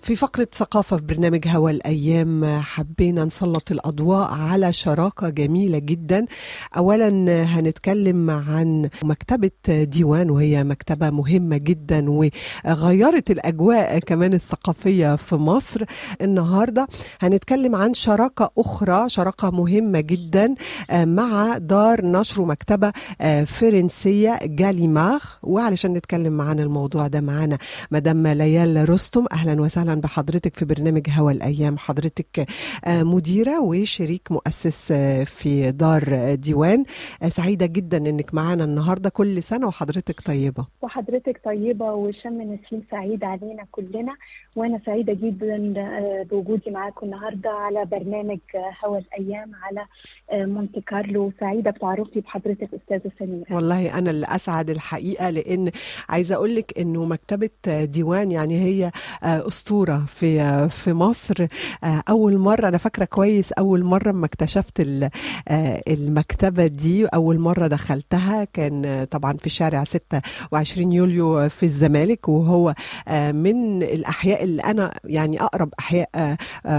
في فقرة ثقافة في برنامج هوا الأيام حبينا نسلط الأضواء على شراكة جميلة جدا أولا هنتكلم عن مكتبة ديوان وهي مكتبة مهمة جدا وغيرت الأجواء كمان الثقافية في مصر النهاردة هنتكلم عن شراكة أخرى شراكة مهمة جدا مع دار نشر ومكتبة فرنسية جاليماغ وعلشان نتكلم عن الموضوع ده معانا مدام ليال رستم أهلا وسهلا بحضرتك في برنامج هوا الأيام حضرتك مديرة وشريك مؤسس في دار ديوان سعيدة جدا أنك معانا النهاردة كل سنة وحضرتك طيبة وحضرتك طيبة وشم نسيم سعيد علينا كلنا وأنا سعيدة جدا بوجودي معاكم النهاردة على برنامج هوا الأيام على مونte كارلو سعيدة بتعرفي بحضرتك أستاذة سميرة والله أنا اللي أسعد الحقيقة لأن عايزة أقول لك أنه مكتبة ديوان يعني هي أسطورة في في مصر أول مرة أنا فاكرة كويس أول مرة ما اكتشفت المكتبة دي أول مرة دخلتها كان طبعا في شارع 26 يوليو في الزمالك وهو من الأحياء اللي أنا يعني أقرب أحياء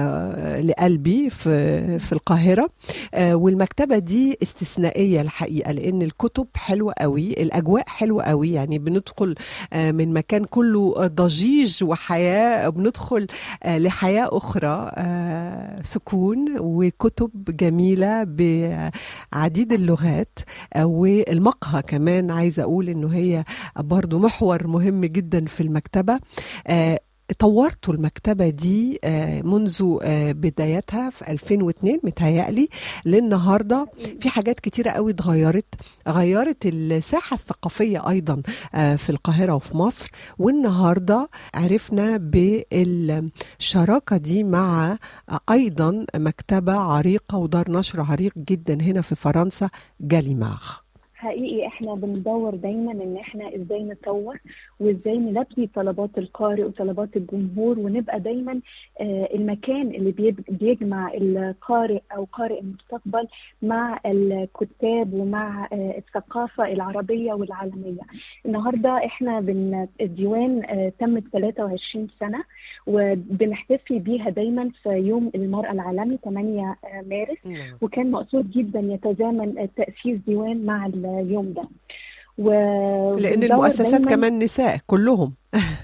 لقلبي في في القاهرة والمكتبة دي استثنائية الحقيقة لأن الكتب حلوة قوي الأجواء حلوة قوي يعني بندخل من مكان كله ضجيج وحياة بندخل لحياة أخرى سكون وكتب جميلة بعديد اللغات والمقهى كمان عايزة أقول إنه هي برضو محور مهم جدا في المكتبة طورتوا المكتبة دي منذ بدايتها في 2002 متهيألي للنهاردة في حاجات كتيرة قوي اتغيرت غيرت الساحة الثقافية أيضا في القاهرة وفي مصر والنهاردة عرفنا بالشراكة دي مع أيضا مكتبة عريقة ودار نشر عريق جدا هنا في فرنسا جاليماغ حقيقي احنا بندور دايما ان احنا ازاي نطور وازاي نلبي طلبات القارئ وطلبات الجمهور ونبقى دايما آه المكان اللي بيجمع القارئ او قارئ المستقبل مع الكتاب ومع آه الثقافه العربيه والعالميه. النهارده احنا بن الديوان آه تمت 23 سنه وبنحتفي بيها دايما في يوم المراه العالمي 8 مارس وكان مقصود جدا يتزامن تاسيس ديوان مع اليوم ده و... لان المؤسسات كمان نساء كلهم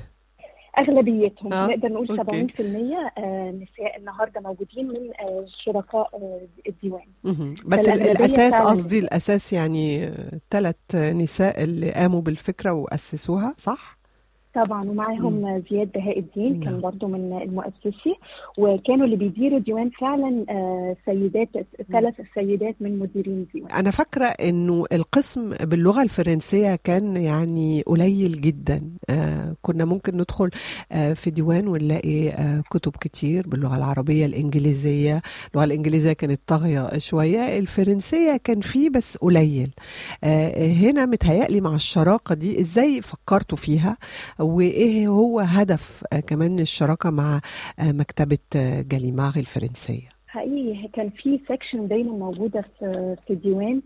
اغلبيتهم آه. نقدر نقول 70% آه نساء النهارده موجودين من آه شركاء آه الديوان بس الاساس قصدي الاساس يعني ثلاث نساء اللي قاموا بالفكره واسسوها صح طبعا ومعاهم زياد بهاء الدين كان برضو من المؤسسي وكانوا اللي بيديروا ديوان فعلا سيدات ثلاث سيدات من مديرين ديوان انا فاكره انه القسم باللغه الفرنسيه كان يعني قليل جدا آه كنا ممكن ندخل آه في ديوان ونلاقي آه كتب كتير باللغه العربيه الانجليزيه اللغه الانجليزيه كانت طاغيه شويه الفرنسيه كان فيه بس قليل آه هنا متهيألي مع الشراكه دي ازاي فكرتوا فيها وايه هو هدف كمان الشراكه مع مكتبه جاليماغ الفرنسيه حقيقي كان في سيكشن دايما موجوده في في ديوان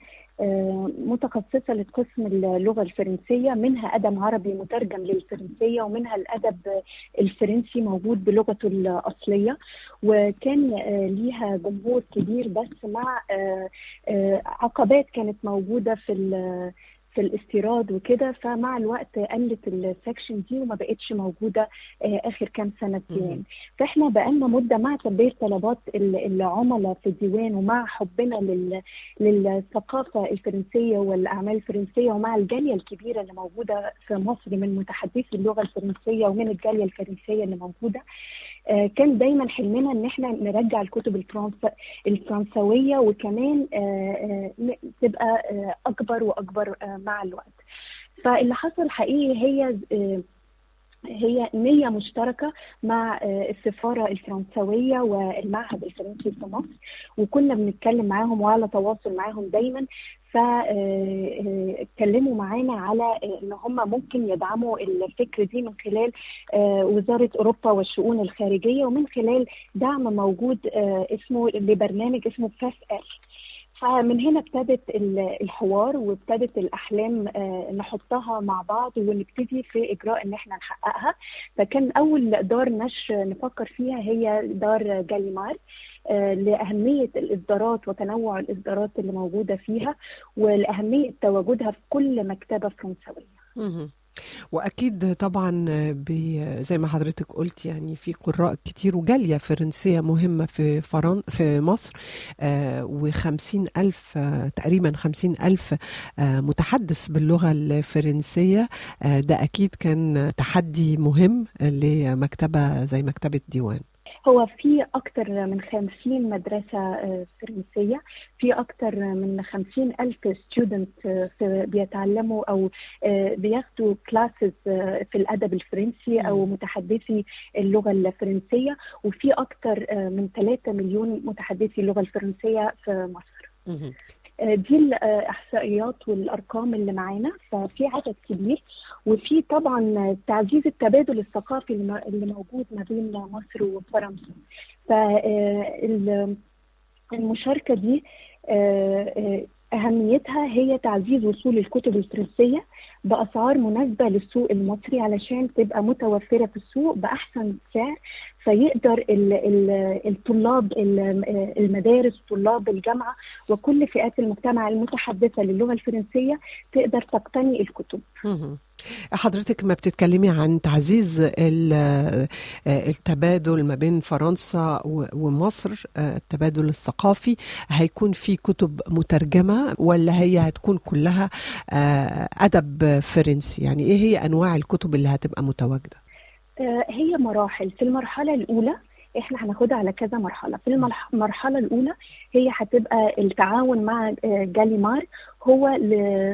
متخصصة لقسم اللغة الفرنسية منها أدب عربي مترجم للفرنسية ومنها الأدب الفرنسي موجود بلغته الأصلية وكان ليها جمهور كبير بس مع عقبات كانت موجودة في في الاستيراد وكده فمع الوقت قلت السكشن دي وما بقتش موجوده اخر كام سنه ديوان فاحنا بقالنا مده مع تلبيه طلبات العملاء في الديوان ومع حبنا لل للثقافه الفرنسيه والاعمال الفرنسيه ومع الجاليه الكبيره اللي موجوده في مصر من متحدثي اللغه الفرنسيه ومن الجاليه الفرنسيه اللي موجوده كان دايما حلمنا ان احنا نرجع الكتب الفرنس الفرنسويه وكمان تبقى اكبر واكبر مع الوقت فاللي حصل حقيقي هي هي نية مشتركة مع السفارة الفرنسوية والمعهد الفرنسي في مصر وكنا بنتكلم معاهم وعلى تواصل معاهم دايما فاتكلموا معانا على ان هم ممكن يدعموا الفكره دي من خلال وزاره اوروبا والشؤون الخارجيه ومن خلال دعم موجود اسمه لبرنامج اسمه فاس ال فمن هنا ابتدت الحوار وابتدت الاحلام نحطها مع بعض ونبتدي في اجراء ان احنا نحققها فكان اول دار نشر نفكر فيها هي دار جاليمار لأهمية الإصدارات وتنوع الإصدارات اللي موجودة فيها ولأهمية تواجدها في كل مكتبة فرنسوية واكيد طبعا زي ما حضرتك قلت يعني في قراء كتير وجاليه فرنسيه مهمه في فرن في مصر وخمسين ألف تقريبا خمسين ألف متحدث باللغة الفرنسية ده أكيد كان تحدي مهم لمكتبة زي مكتبة ديوان هو في أكثر من 50 مدرسة فرنسية في أكثر من 50 ألف ستودنت بيتعلموا أو بياخدوا كلاسز في الأدب الفرنسي أو متحدثي اللغة الفرنسية وفي أكثر من 3 مليون متحدثي اللغة الفرنسية في مصر دي الاحصائيات والارقام اللي معانا ففي عدد كبير وفي طبعا تعزيز التبادل الثقافي اللي موجود ما بين مصر وفرنسا فالمشاركه دي اهميتها هي تعزيز وصول الكتب الفرنسيه باسعار مناسبه للسوق المصري علشان تبقى متوفره في السوق باحسن سعر فيقدر ال ال الطلاب المدارس طلاب الجامعه وكل فئات المجتمع المتحدثه للغه الفرنسيه تقدر تقتني الكتب. حضرتك ما بتتكلمي عن تعزيز التبادل ما بين فرنسا ومصر التبادل الثقافي هيكون في كتب مترجمة ولا هي هتكون كلها أدب فرنسي يعني إيه هي أنواع الكتب اللي هتبقى متواجدة هي مراحل في المرحلة الأولى احنا هناخدها على كذا مرحله في المرحله الاولى هي هتبقى التعاون مع جاليمار هو ل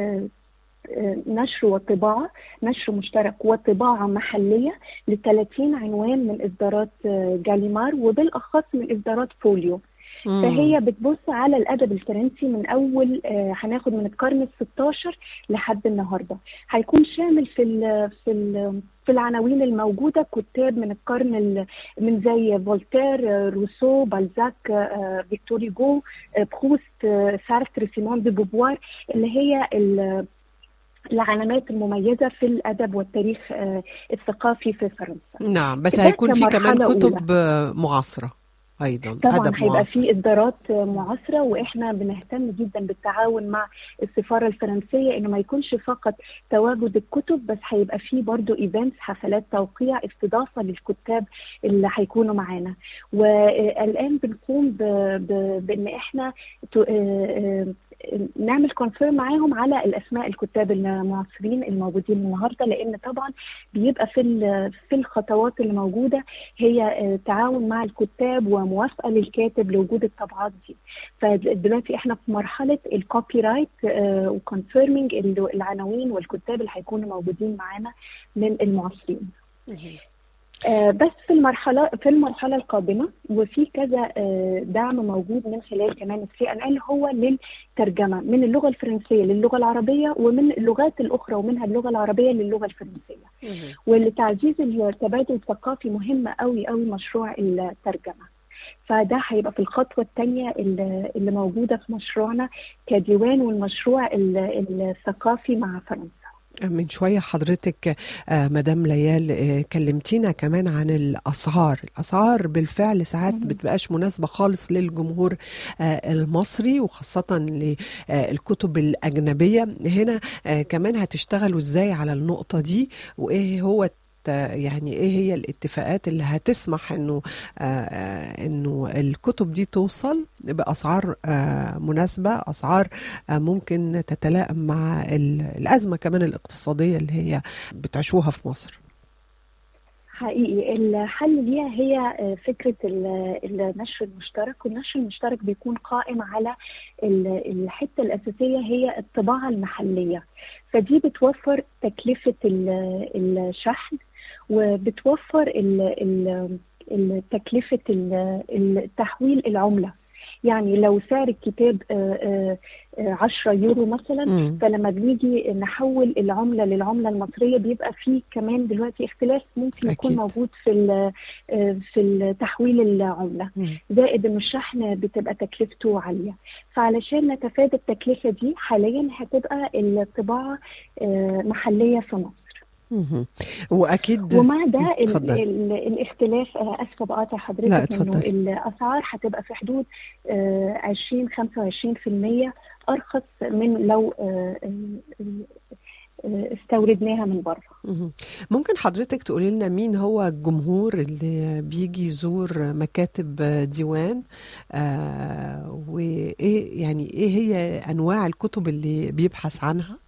نشر وطباعة نشر مشترك وطباعة محلية ل 30 عنوان من إصدارات جاليمار وبالأخص من إصدارات فوليو مم. فهي بتبص على الادب الفرنسي من اول آه هناخد من القرن ال 16 لحد النهارده هيكون شامل في ال في ال في العناوين الموجوده كتاب من القرن من زي فولتير آه روسو بالزاك آه فيكتور هيجو بروست سارتر سيمون دي بوبوار اللي هي العلامات المميزة في الأدب والتاريخ الثقافي في فرنسا نعم بس هيكون في كمان كتب أولى. معاصرة ايضا طبعا أدب هيبقى في اصدارات معاصره واحنا بنهتم جدا بالتعاون مع السفاره الفرنسيه انه ما يكونش فقط تواجد الكتب بس هيبقى في برضه ايفنتس حفلات توقيع استضافه للكتاب اللي هيكونوا معانا والان بنقوم ب... ب... بان احنا ت... نعمل كونفيرم معاهم على الاسماء الكتاب المعاصرين الموجودين النهارده لان طبعا بيبقى في في الخطوات اللي موجوده هي تعاون مع الكتاب وموافقه للكاتب لوجود الطبعات دي فدلوقتي احنا في مرحله الكوبي رايت وكونفيرمينج العناوين والكتاب اللي هيكونوا موجودين معانا من المعاصرين آه بس في المرحله في المرحله القادمه وفي كذا آه دعم موجود من خلال كمان السي ان ال هو للترجمه من اللغه الفرنسيه للغه العربيه ومن اللغات الاخرى ومنها اللغه العربيه للغه الفرنسيه ولتعزيز التبادل الثقافي مهم قوي قوي مشروع الترجمه فده هيبقى في الخطوه الثانيه اللي موجوده في مشروعنا كديوان والمشروع الثقافي مع فرنسا من شوية حضرتك مدام ليال كلمتينا كمان عن الأسعار الأسعار بالفعل ساعات بتبقاش مناسبة خالص للجمهور المصري وخاصة للكتب الأجنبية هنا كمان هتشتغلوا ازاي على النقطة دي وإيه هو يعني ايه هي الاتفاقات اللي هتسمح انه آه انه الكتب دي توصل باسعار آه مناسبه اسعار آه ممكن تتلائم مع الازمه كمان الاقتصاديه اللي هي بتعيشوها في مصر حقيقي الحل ليها هي فكرة النشر المشترك والنشر المشترك بيكون قائم على الحتة الأساسية هي الطباعة المحلية فدي بتوفر تكلفة الشحن وبتوفر تكلفة تحويل العملة يعني لو سعر الكتاب 10 يورو مثلا مم. فلما بنيجي نحول العمله للعمله المصريه بيبقى في كمان دلوقتي اختلاف ممكن يكون أكيد. موجود في ال- آه، في تحويل العمله مم. زائد ان الشحن بتبقى تكلفته عاليه فعلشان نتفادى التكلفه دي حاليا هتبقى الطباعه آه، محليه في مصر مهم. واكيد ومع ده ال اتفضل. ال الاختلاف آه، اسفه بقاطع لا، حضرتك اتفضل. انه الاسعار هتبقى في حدود آه، 20 25% ارخص من لو آه، آه، آه، استوردناها من بره مهم. ممكن حضرتك تقولي لنا مين هو الجمهور اللي بيجي يزور مكاتب ديوان آه وايه يعني ايه هي انواع الكتب اللي بيبحث عنها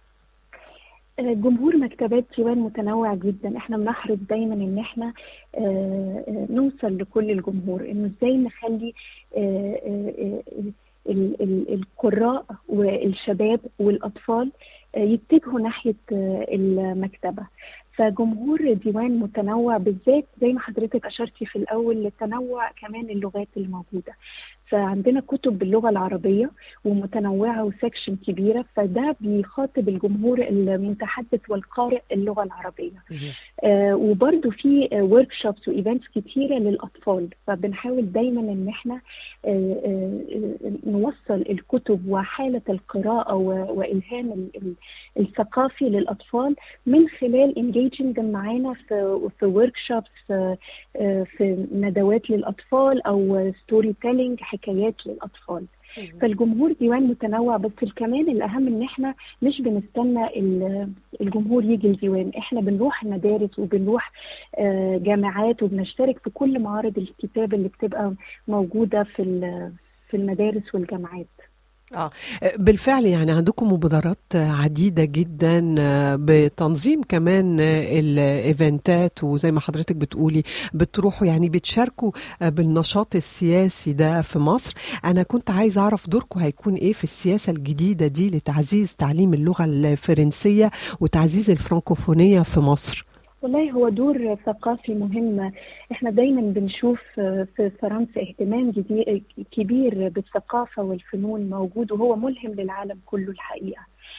جمهور مكتبات ديوان متنوع جدا احنا بنحرص دايما ان احنا آه، آه، نوصل لكل الجمهور انه ازاي نخلي آه، آه، آه، ال- ال- القراء والشباب والاطفال آه، يتجهوا ناحيه آه، المكتبه فجمهور ديوان متنوع بالذات زي ما حضرتك اشرتي في الاول لتنوع كمان اللغات اللي موجوده فعندنا كتب باللغه العربيه ومتنوعه وسكشن كبيره فده بيخاطب الجمهور المتحدث والقارئ اللغه العربيه آه وبرده في ورك شوبس وايفنتس كتيره للاطفال فبنحاول دايما ان احنا آه آه نوصل الكتب وحاله القراءه و- والهام ال- ال- الثقافي للاطفال من خلال انجيجنج معانا في في ورك شوبس في, آه في ندوات للاطفال او ستوري تيلينج حكايات للاطفال فالجمهور ديوان متنوع بس كمان الاهم ان احنا مش بنستنى ال- الجمهور يجي الديوان احنا بنروح المدارس وبنروح آه، جامعات وبنشترك في كل معارض الكتاب اللي بتبقى موجوده في ال- في المدارس والجامعات اه بالفعل يعني عندكم مبادرات عديدة جدا آه، بتنظيم كمان آه، الايفنتات وزي ما حضرتك بتقولي بتروحوا يعني بتشاركوا آه، بالنشاط السياسي ده في مصر انا كنت عايزة اعرف دوركم هيكون ايه في السياسة الجديدة دي لتعزيز تعليم اللغة الفرنسية وتعزيز الفرنكوفونية في مصر والله هو دور ثقافي مهم احنا دايما بنشوف في فرنسا اهتمام جدي- كبير بالثقافة والفنون موجود وهو ملهم للعالم كله الحقيقة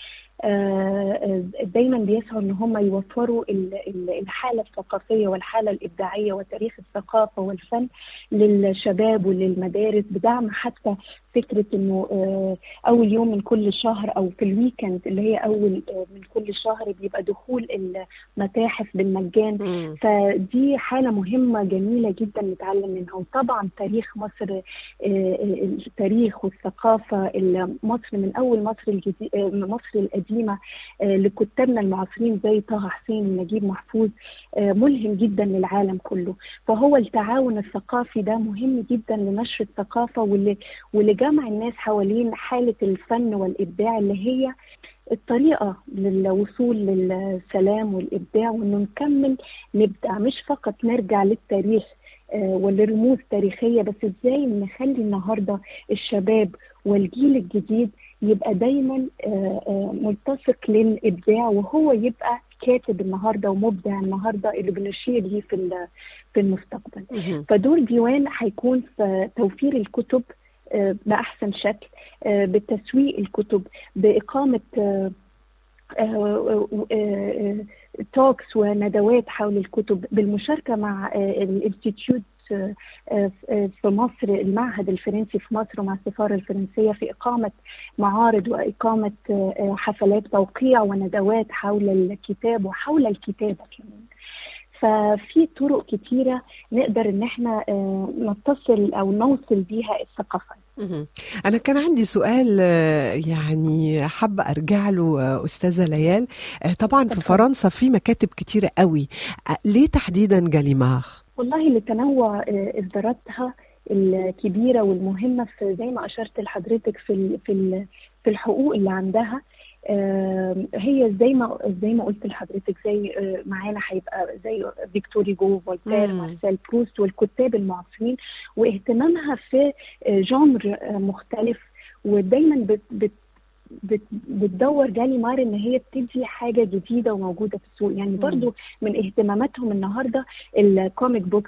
آه، دايما بيسعوا ان هم يوفروا ال- ال- الحاله الثقافيه والحاله الابداعيه وتاريخ الثقافه والفن للشباب وللمدارس بدعم حتى فكره انه آه، اول يوم من كل شهر او في الويكند اللي هي اول آه، من كل شهر بيبقى دخول المتاحف بالمجان فدي حالة مهمة جميلة جدا نتعلم منها وطبعا تاريخ مصر آه، آه، التاريخ والثقافة اللي مصر من أول مصر الجديد مصر القديمة آه، لكتابنا المعاصرين زي طه حسين ونجيب محفوظ آه، ملهم جدا للعالم كله فهو التعاون الثقافي ده مهم جدا لنشر الثقافة ول- ولجمع الناس حوالين حالة الفن والإبداع اللي هي الطريقة للوصول للسلام والإبداع وإنه نكمل نبدع مش فقط نرجع للتاريخ آه، ولرموز تاريخية بس إزاي نخلي النهاردة الشباب والجيل الجديد يبقى دايما آه، آه، ملتصق للإبداع وهو يبقى كاتب النهارده ومبدع النهارده اللي بنشير ليه في ال- في المستقبل. فدور ديوان هيكون في توفير الكتب آه، بأحسن شكل آه، بتسويق الكتب بإقامة آه، توكس وندوات حول الكتب بالمشاركة مع الانستيتيوت في مصر المعهد الفرنسي في مصر ومع السفارة الفرنسية في إقامة معارض وإقامة آه، حفلات توقيع وندوات حول الكتاب وحول الكتابة كمان ففي طرق كتيرة نقدر إن احنا آه، نتصل أو نوصل بيها الثقافة مهم. أنا كان عندي سؤال آه، يعني حابة أرجع له آه، أستاذة ليال آه، طبعا في اتفضل. فرنسا في مكاتب كتيرة قوي آه، ليه تحديدا جاليمار؟ والله لتنوع آه، إصداراتها الكبيرة والمهمة في زي ما أشرت لحضرتك في ال في ال في الحقوق اللي عندها آه، هي زي ما زي ما قلت لحضرتك زي آه، معانا هيبقى زي فيكتور هوجو فولتير مم. مارسيل بروست والكتاب المعاصرين واهتمامها في آه، جانر آه، مختلف ودايما بت بت بت بتدور جالي مار ان هي بتدي حاجه جديده وموجوده في السوق يعني مم. برضو من اهتماماتهم النهارده الكوميك بوكس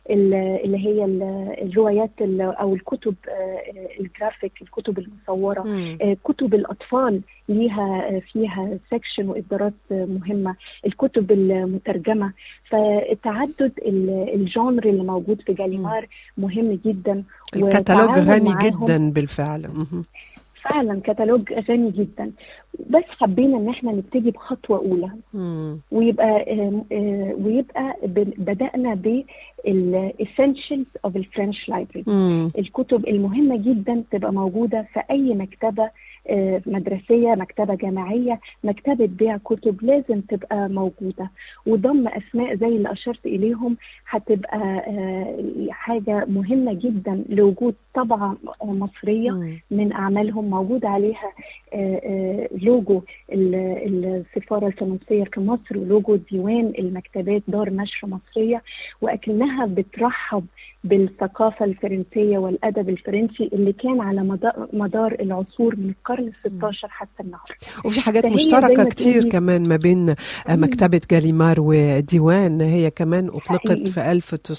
اللي هي الروايات او الكتب الجرافيك الكتب المصوره كتب الاطفال ليها فيها سكشن واصدارات مهمه الكتب المترجمه فتعدد الجانر اللي موجود في جاليمار مهم جدا الكتالوج غني جدا بالفعل فعلا كتالوج غني جدا بس حبينا ان احنا نبتدي بخطوه اولى مم. ويبقى ويبقى بدانا بالاسينشالز اوف الفرنش لايبرري الكتب المهمه جدا تبقى موجوده في اي مكتبه مدرسية مكتبة جامعية مكتبة بيع كتب لازم تبقى موجودة وضم أسماء زي اللي أشرت إليهم هتبقى حاجة مهمة جدا لوجود طبعة مصرية من أعمالهم موجود عليها لوجو السفارة الفرنسية في مصر ولوجو ديوان المكتبات دار نشر مصرية وأكنها بترحب بالثقافة الفرنسية والأدب الفرنسي اللي كان على مدار العصور من القرن ال 16 حتى النهارده. وفي حاجات مشتركة كتير كمان ما بين مكتبة جاليمار وديوان هي كمان أطلقت حقيقي. في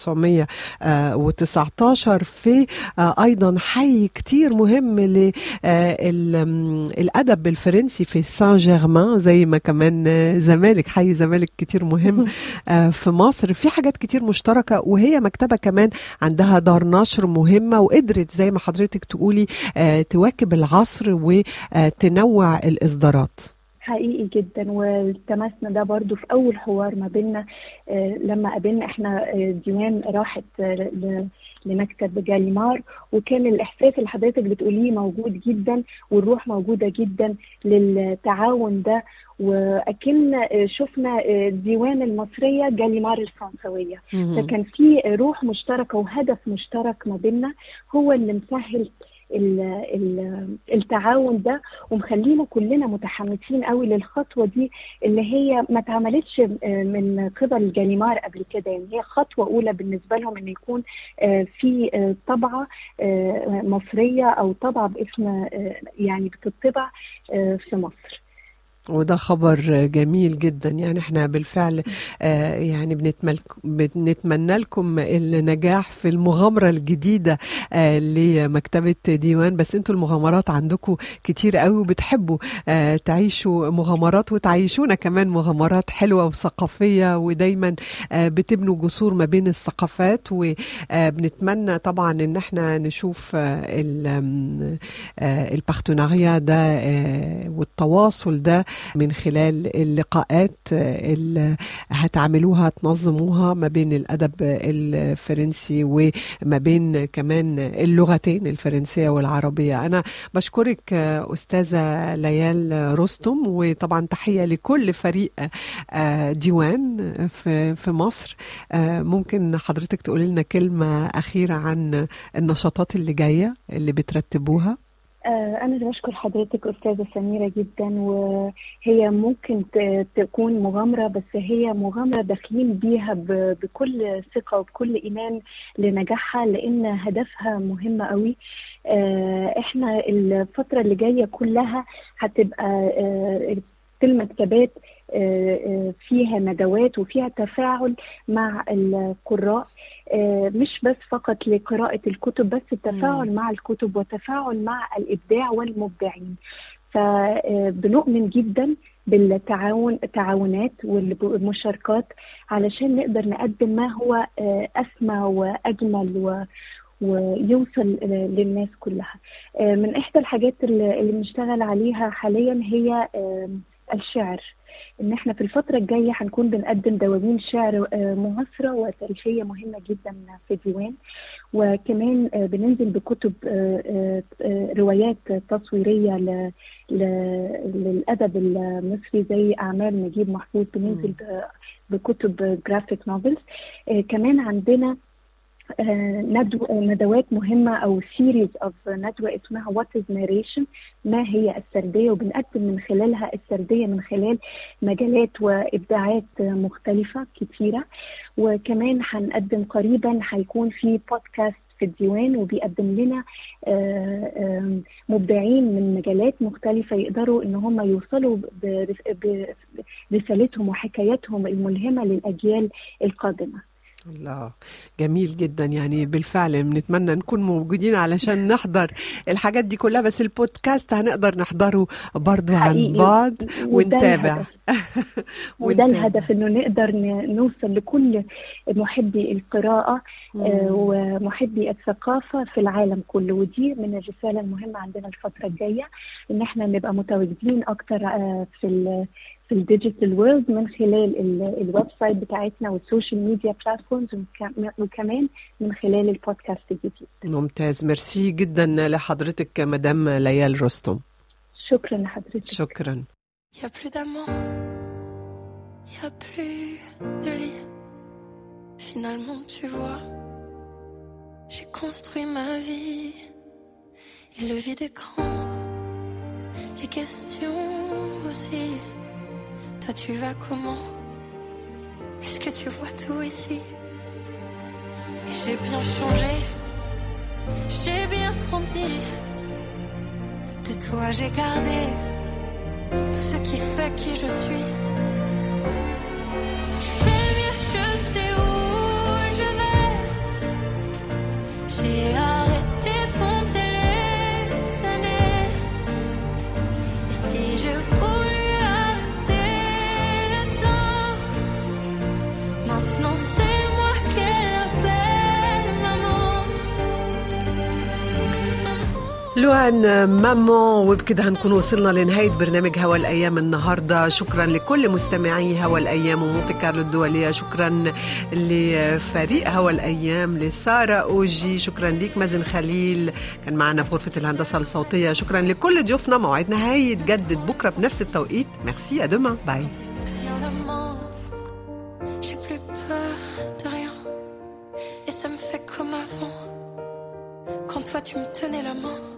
1919 في أيضا حي كتير مهم للأدب الفرنسي في سان جيرمان زي ما كمان زمالك حي زمالك كتير مهم في مصر في حاجات كتير مشتركة وهي مكتبة كمان عندها دار نشر مهمة وقدرت زي ما حضرتك تقولي تواكب العصر وتنوع الإصدارات حقيقي جدا والتمسنا ده برضو في اول حوار ما بيننا لما قابلنا احنا ديوان راحت لمكتب جاليمار وكان الاحساس اللي حضرتك بتقوليه موجود جدا والروح موجوده جدا للتعاون ده واكن شفنا الديوان المصريه جاليمار الفرنسويه فكان في روح مشتركه وهدف مشترك ما بيننا هو اللي مسهل ال ال التعاون ده ومخلينا كلنا متحمسين قوي للخطوه دي اللي هي ما اتعملتش من قبل جاليمار قبل كده يعني هي خطوه اولى بالنسبه لهم ان يكون في طبعه مصريه او طبعه باسم يعني بتطبع في مصر وده خبر جميل جدا يعني احنا بالفعل آه يعني بنتمنى لكم النجاح في المغامرة الجديدة آه لمكتبة ديوان بس انتوا المغامرات عندكم كتير قوي وبتحبوا آه تعيشوا مغامرات وتعيشونا كمان مغامرات حلوة وثقافية ودايما آه بتبنوا جسور ما بين الثقافات وبنتمنى طبعا ان احنا نشوف آه البارتناريا ده آه والتواصل ده من خلال اللقاءات اللي هتعملوها تنظموها ما بين الأدب الفرنسي وما بين كمان اللغتين الفرنسية والعربية أنا بشكرك أستاذة ليال رستم وطبعا تحية لكل فريق ديوان في في مصر ممكن حضرتك تقول لنا كلمة أخيرة عن النشاطات اللي جاية اللي بترتبوها أنا اللي بشكر حضرتك أستاذة سميرة جدا وهي ممكن تكون مغامرة بس هي مغامرة داخلين بيها بكل ثقة وبكل إيمان لنجاحها لأن هدفها مهم قوي إحنا الفترة اللي جاية كلها هتبقى في المكتبات فيها ندوات وفيها تفاعل مع القراء مش بس فقط لقراءة الكتب بس التفاعل مع الكتب وتفاعل مع الإبداع والمبدعين فبنؤمن جدا بالتعاون التعاونات والمشاركات علشان نقدر نقدم ما هو أسمى وأجمل و ويوصل للناس كلها من إحدى الحاجات اللي بنشتغل عليها حاليا هي الشعر ان احنا في الفترة الجاية هنكون بنقدم دواوين شعر معاصرة وتاريخية مهمة جدا في ديوان وكمان بننزل بكتب روايات تصويرية للأدب المصري زي أعمال نجيب محفوظ بننزل بكتب جرافيك نوفلز كمان عندنا ندو ندوات مهمة أو سيريز أوف ندوة اسمها وات از ناريشن ما هي السردية وبنقدم من خلالها السردية من خلال مجالات وإبداعات مختلفة كتيرة وكمان هنقدم قريبا هيكون في بودكاست في الديوان وبيقدم لنا مبدعين من مجالات مختلفة يقدروا ان هم يوصلوا برسالتهم وحكاياتهم الملهمة للأجيال القادمة الله جميل جدا يعني بالفعل بنتمنى نكون موجودين علشان نحضر الحاجات دي كلها بس البودكاست هنقدر نحضره برضو عن حقيقي. بعض وده ونتابع الهدف. وده الهدف انه نقدر ن- نوصل لكل محبي القراءة آه، ومحبي الثقافة في العالم كله ودي من الرسالة المهمة عندنا الفترة الجاية ان احنا نبقى متواجدين اكتر آه، في ال في الديجيتال وورلد من خلال ال- الويب سايت بتاعتنا والسوشيال ميديا بلاتفورمز وكمان من خلال البودكاست الجديد ممتاز ميرسي جدا لحضرتك مدام ليال رستم شكرا لحضرتك شكرا Y a plus d'amants, y a plus de lit. Finalement, tu vois, j'ai construit ma vie. Et le vide écran, les questions aussi. Toi, tu vas comment Est-ce que tu vois tout ici Et j'ai bien changé, j'ai bien grandi. De toi, j'ai gardé tout ce qui fait qui je suis. Je fais mieux, je sais où je vais. J'ai arrêté de compter les années. Et si je voulais arrêter le temps, maintenant c'est moi qu'elle appelle maman. Maman. لوان ماما وبكده هنكون وصلنا لنهاية برنامج هوا الأيام النهاردة شكرا لكل مستمعي هوا الأيام ومونتي كارلو الدولية شكرا لفريق هوا الأيام لسارة أوجي شكرا ليك مازن خليل كان معنا في غرفة الهندسة الصوتية شكرا لكل ضيوفنا موعدنا هيتجدد بكرة بنفس التوقيت ميرسي أدوما باي Tu me tiens la main, j'ai plus peur de rien. Et ça me fait comme avant, quand toi tu me tenais la main.